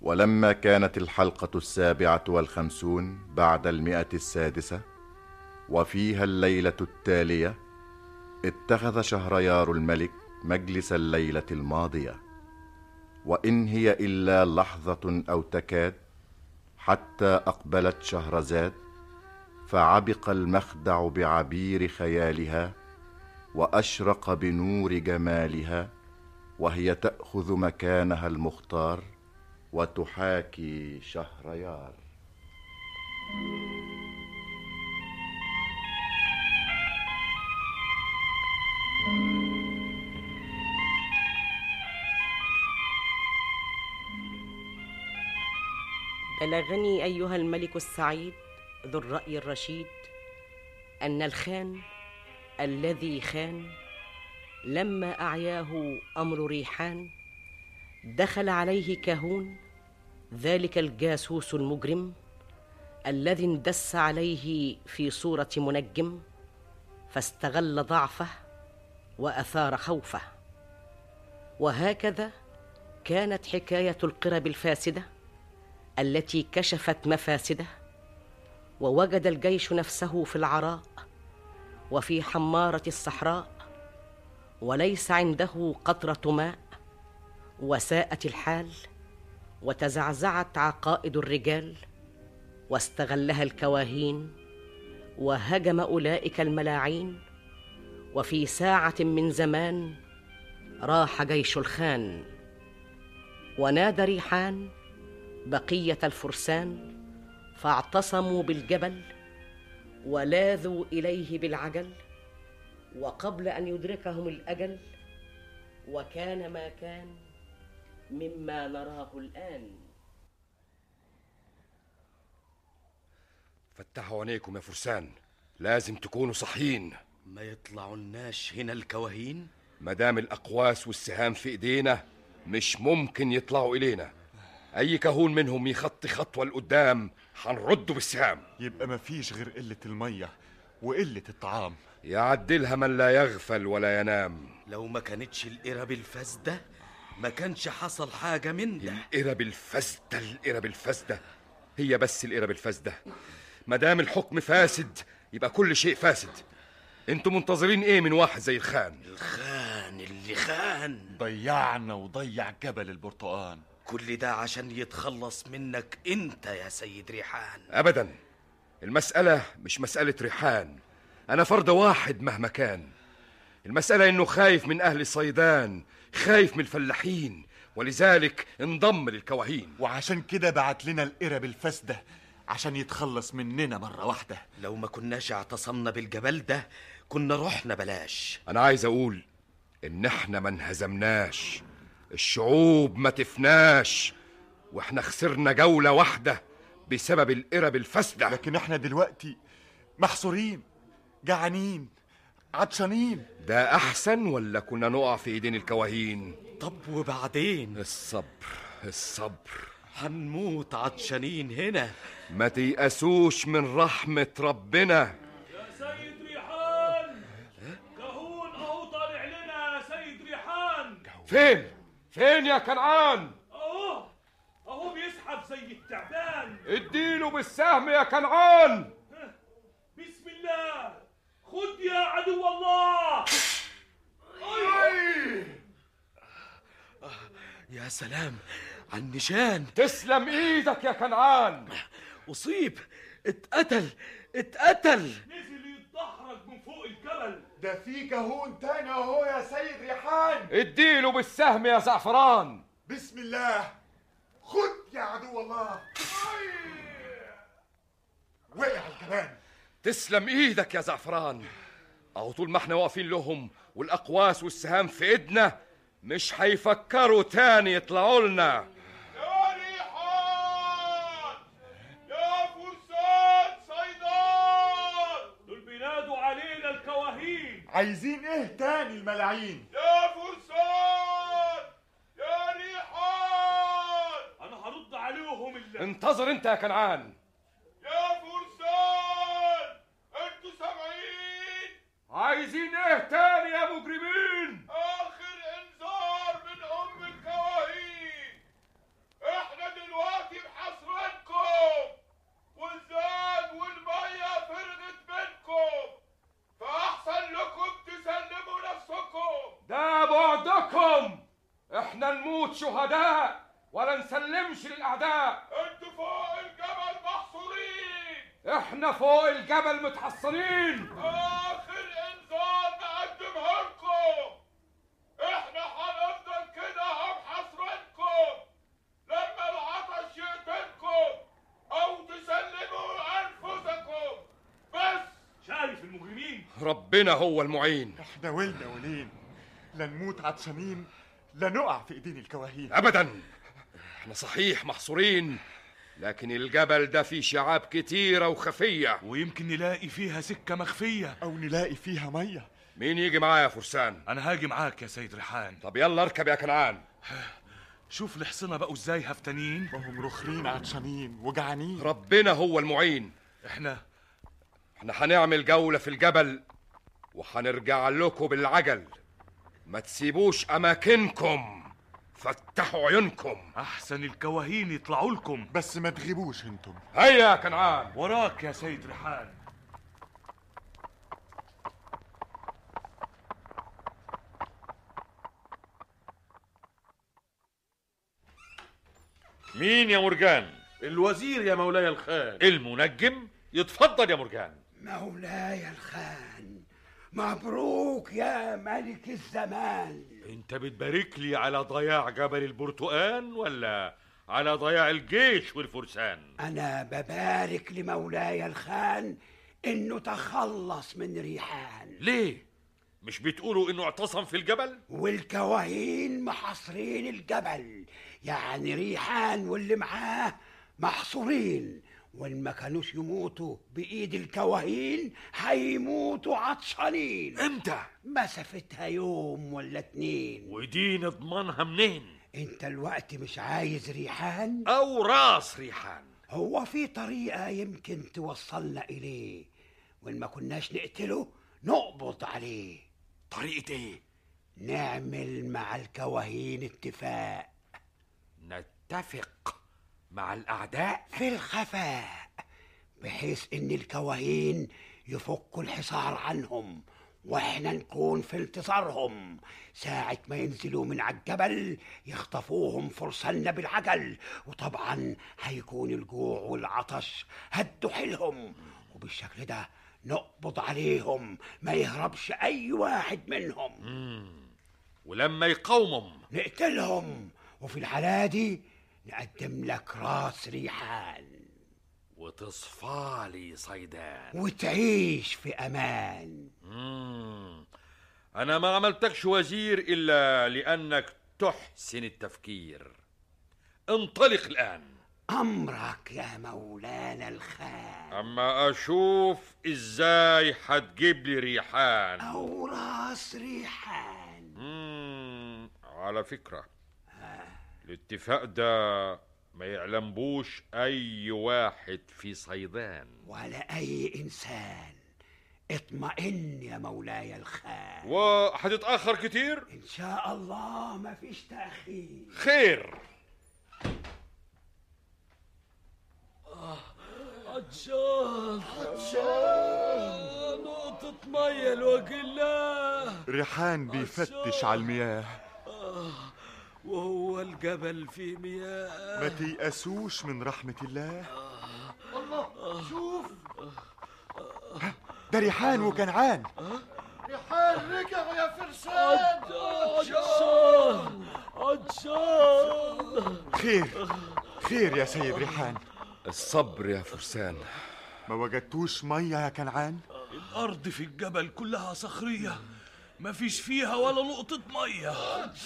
ولما كانت الحلقة السابعة والخمسون بعد المئة السادسة وفيها الليلة التالية اتخذ شهريار الملك مجلس الليلة الماضية وإن هي إلا لحظة أو تكاد حتى أقبلت شهرزاد فعبق المخدع بعبير خيالها واشرق بنور جمالها وهي تاخذ مكانها المختار وتحاكي شهريار بلغني ايها الملك السعيد ذو الراي الرشيد ان الخان الذي خان لما اعياه امر ريحان دخل عليه كهون ذلك الجاسوس المجرم الذي اندس عليه في صوره منجم فاستغل ضعفه واثار خوفه وهكذا كانت حكايه القرب الفاسده التي كشفت مفاسده ووجد الجيش نفسه في العراء وفي حماره الصحراء وليس عنده قطره ماء وساءت الحال وتزعزعت عقائد الرجال واستغلها الكواهين وهجم اولئك الملاعين وفي ساعه من زمان راح جيش الخان ونادى ريحان بقيه الفرسان فاعتصموا بالجبل ولاذوا اليه بالعجل وقبل ان يدركهم الاجل وكان ما كان مما نراه الان فتحوا عينيكم يا فرسان لازم تكونوا صحيين ما يطلعولناش هنا الكواهين مدام الاقواس والسهام في ايدينا مش ممكن يطلعوا الينا اي كهون منهم يخطي خطوه لقدام هنرده بالسهام يبقى مفيش غير قلة المية وقلة الطعام يعدلها من لا يغفل ولا ينام لو ما كانتش القرب الفاسدة ما كانش حصل حاجة من ده القرب الفاسدة القرب الفاسدة هي بس القرب الفاسدة مدام الحكم فاسد يبقى كل شيء فاسد انتوا منتظرين ايه من واحد زي الخان الخان اللي خان ضيعنا وضيع جبل البرتقال كل ده عشان يتخلص منك انت يا سيد ريحان ابدا المسألة مش مسألة ريحان انا فرد واحد مهما كان المسألة انه خايف من اهل صيدان خايف من الفلاحين ولذلك انضم للكواهين وعشان كده بعت لنا القرب الفاسدة عشان يتخلص مننا مرة واحدة لو ما كناش اعتصمنا بالجبل ده كنا رحنا بلاش انا عايز اقول ان احنا ما انهزمناش الشعوب ما تفناش واحنا خسرنا جولة واحدة بسبب القرب الفاسدة لكن احنا دلوقتي محصورين جعانين عطشانين ده احسن ولا كنا نقع في ايدين الكواهين طب وبعدين الصبر الصبر هنموت عطشانين هنا ما تيأسوش من رحمة ربنا يا سيد ريحان كهون اهو طالع لنا يا سيد ريحان فين فين يا كنعان اهو اهو بيسحب زي التعبان اديله بالسهم يا كنعان بسم الله خد يا عدو الله يا سلام على النشان تسلم ايدك يا كنعان أصيب اتقتل اتقتل نزل يتدحرج من فوق الجبل ده في كهون تاني اهو يا سيد ريحان اديله بالسهم يا زعفران بسم الله خد يا عدو الله وقع الجبان تسلم ايدك يا زعفران اهو طول ما احنا واقفين لهم والاقواس والسهام في ايدنا مش هيفكروا تاني يطلعوا لنا يا ريحان يا فرسان صيدان دول بينادوا علينا الكواهين عايزين ايه تاني الملاعين يا فرسان يا ريحان انا هرد عليهم اللي انتظر انت يا كنعان يا فرسان انتوا سامعين عايزين ايه تاني يا مجرمين اخر انذار من ام الكواهين احنا دلوقتي نموت شهداء ولا نسلمش للأعداء انتوا فوق الجبل محصورين احنا فوق الجبل متحصنين اخر انذار نقدمه لكم احنا هنفضل كده هم حاصرينكم لما العطش يقتلكم او تسلموا انفسكم بس شايف المجرمين ربنا هو المعين احنا ولنا ولين لا نموت عطشانين لا نقع في ايدين الكواهين ابدا احنا صحيح محصورين لكن الجبل ده فيه شعاب كتيرة وخفية ويمكن نلاقي فيها سكة مخفية او نلاقي فيها ميه مين يجي معايا يا فرسان انا هاجي معاك يا سيد ريحان طب يلا اركب يا كنعان شوف الحصنة بقوا ازاي هفتانين وهم رخرين عطشانين وجعانين ربنا هو المعين احنا احنا هنعمل جولة في الجبل وهنرجع لكم بالعجل ما تسيبوش أماكنكم فتحوا عيونكم احسن الكواهين يطلعوا لكم بس ما تغيبوش انتم هيا يا كنعان وراك يا سيد ريحان مين يا مرجان الوزير يا مولاي الخان المنجم يتفضل يا مرجان مولاي الخان مبروك يا ملك الزمان انت بتبارك لي على ضياع جبل البرتقال ولا على ضياع الجيش والفرسان أنا ببارك لمولاي الخان إنه تخلص من ريحان ليه مش بتقولوا انه اعتصم في الجبل والكواهين محاصرين الجبل يعني ريحان واللي معاه محصورين وإن ما كانوش يموتوا بإيد الكواهين هيموتوا عطشانين امتى مسافتها يوم ولا اتنين ودي نضمنها منين انت الوقت مش عايز ريحان او راس ريحان هو في طريقة يمكن توصلنا إليه وإن ما كناش نقتله نقبض عليه طريقة ايه نعمل مع الكواهين اتفاق نتفق مع الاعداء في الخفاء بحيث إن الكواهين يفكوا الحصار عنهم واحنا نكون في انتصارهم ساعة ما ينزلوا من على الجبل يخطفوهم فرساننا بالعجل وطبعا هيكون الجوع والعطش هدوا حيلهم وبالشكل ده نقبض عليهم ما يهربش أي واحد منهم ولما يقاومهم نقتلهم وفي الحالة دي نقدم لك راس ريحان وتصفالي صيدان وتعيش في أمان مم. انا ما عملتكش وزير الا لانك تحسن التفكير انطلق الان أمرك يا مولانا الخان اما اشوف ازاي هتجيب لي ريحان أو راس ريحان مم. على فكرة الاتفاق ده ما يعلمبوش اي واحد في صيدان ولا أي إنسان اطمئن يا مولاي الخان وهتتأخر كتير إن شاء الله ما فيش تأخير خير عطشان عطشان نقطة مية لوجه الله ريحان بيفتش على المياه وهو الجبل فيه مياه ما تيأسوش من رحمة الله شوف ده ريحان وكنعان ريحان رجع يا فرسان عطشان عطشان خير خير يا سيد ريحان الصبر يا فرسان ما وجدتوش مية يا كنعان الأرض في الجبل كلها صخرية مفيش فيها ولا نقطة مية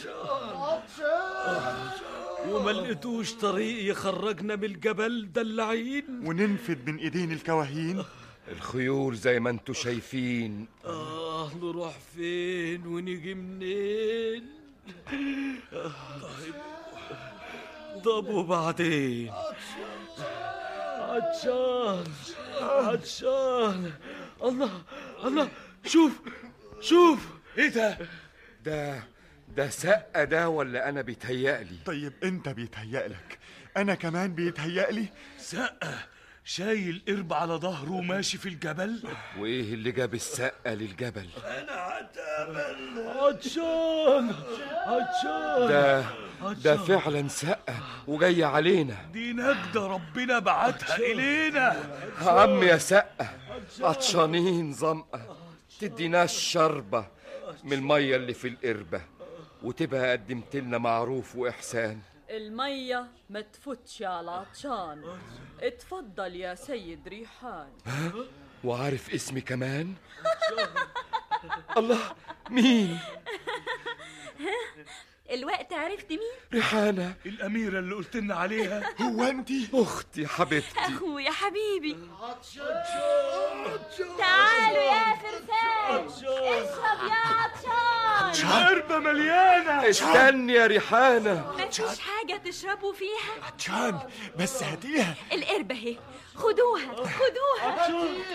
وما لقيتوش طريق يخرجنا من الجبل دلعين وننفد من ايدين الكواهين الخيول زي ما انتوا شايفين آه نروح فين ونيجي منين طيب طب وبعدين عطشان عطشان الله الله شوف شوف ايه ده ده ده سقة ده ولا أنا بيتهيألي طيب انت بيتهيألك انا كمان بيتهيألي سقة شايل قرب على ظهره وماشي في الجبل وإيه اللي جاب السقة للجبل عطشان عطشان ده ده فعلا سقة وجاي علينا دي نجدة ربنا بعتها إلينا عم يا سقة عطشانين ظمأة تديناش شربة من المية اللي في القربة وتبقى قدمت لنا معروف وإحسان المية ما تفوتش على عطشان اتفضل يا سيد ريحان وعارف اسمي كمان الله مين الوقت عرفت مين؟ ريحانة الأميرة اللي قلت لنا عليها هو انت أختي حبيبتي أخويا حبيبي تعالوا يا فرسان اشرب يا عطشان القربة مليانة استني يا ريحانة مفيش حاجة تشربوا فيها عطشان بس هاتيها القربة اهي خدوها خدوها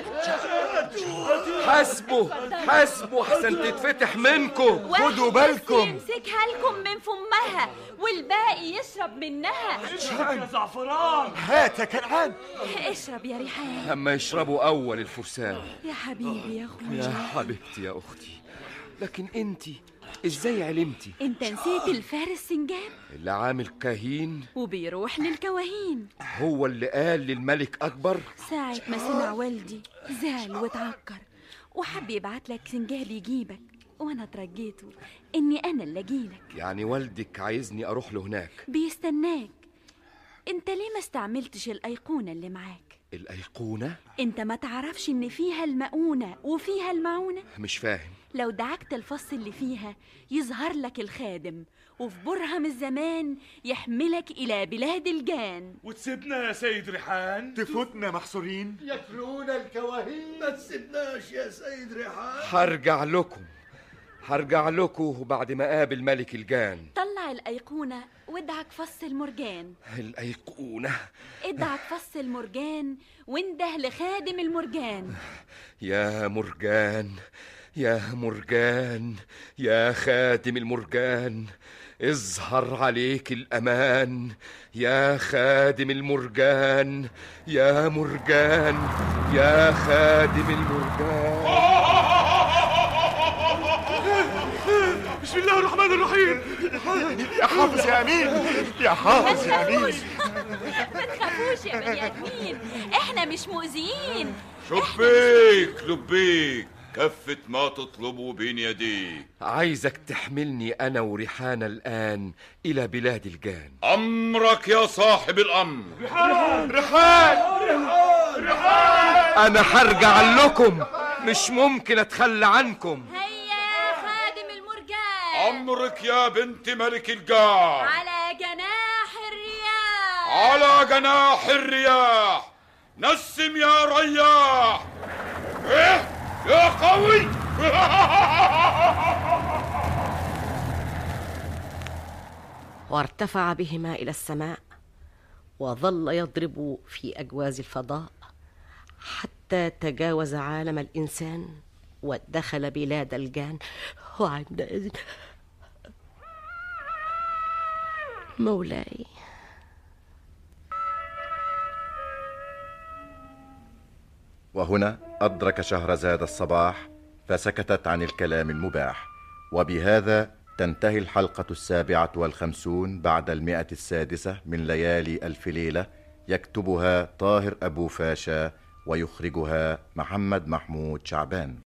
حاسبوا حاسبوا أحسن تتفتح منكم واحد خدوا بس بالكم. يمسكها لكم من فمها والباقي يشرب منها يا زعفران هات يا كنعان اشرب يا ريحان أما يشربوا أول الفرسان يا حبيبي يا يا اخويا حبيبتي يا أختي لكن أنتي إزاي علمتي انت نسيت الفارس سنجاب اللي عامل كهين وبيروح للكواهين هو اللي قال للملك أكبر ساعة ما سمع والدي زعل واتعكر وحب يبعت لك سنجاب يجيبك وانا ترجيته اني انا اللي اجيلك يعني والدك عايزني أروح له هناك بيستناك انت ليه ما استعملتش الايقونة اللي معاك الأيقونة انت ما تعرفش ان فيها المؤونة وفيها المعونة مش فاهم لو دعكت الفص اللي فيها يظهر لك الخادم وفي برهم الزمان يحملك إلى بلاد الجان وتسيبنا يا سيد ريحان تفوتنا محصورين ياكلونا الكواهين ما تسيبناش يا سيد ريحان هرجع لكم هرجع لكم بعد ما قابل ملك الجان طلع الأيقونة وادعك فص المرجان الأيقونة ادعك فص المرجان وانده لخادم المرجان يا مرجان يا مرجان يا خادم المرجان اظهر عليك الأمان يا خادم المرجان يا مرجان يا خادم المرجان بسم الله الرحمن الرحيم يا حافظ يا امين يا حافظ يا امين ما تخافوش يا بني آدمين احنا مش مؤذيين شبيك لبيك كفة ما تطلبه بين يديك عايزك تحملني أنا وريحانة الآن إلى بلاد الجان أمرك يا صاحب الأمر ريحان أنا هرجع لكم مش ممكن أتخلى عنكم هيا خادم المرجان أمرك يا بنت ملك الجار على جناح الرياح على جناح الرياح نسم يا رياح إيه يا قوي وارتفع بهما الى السماء وظل يضرب في اجواز الفضاء حتى تجاوز عالم الانسان ودخل بلاد الجان وعندئذ مولاي وهنا أدرك شهرزاد الصباح فسكتت عن الكلام المباح وبهذا تنتهي الحلقة السابعة والخمسون بعد المئة السادسة من ليالي ألف ليلة يكتبها طاهر أبو فاشا ويخرجها محمد محمود شعبان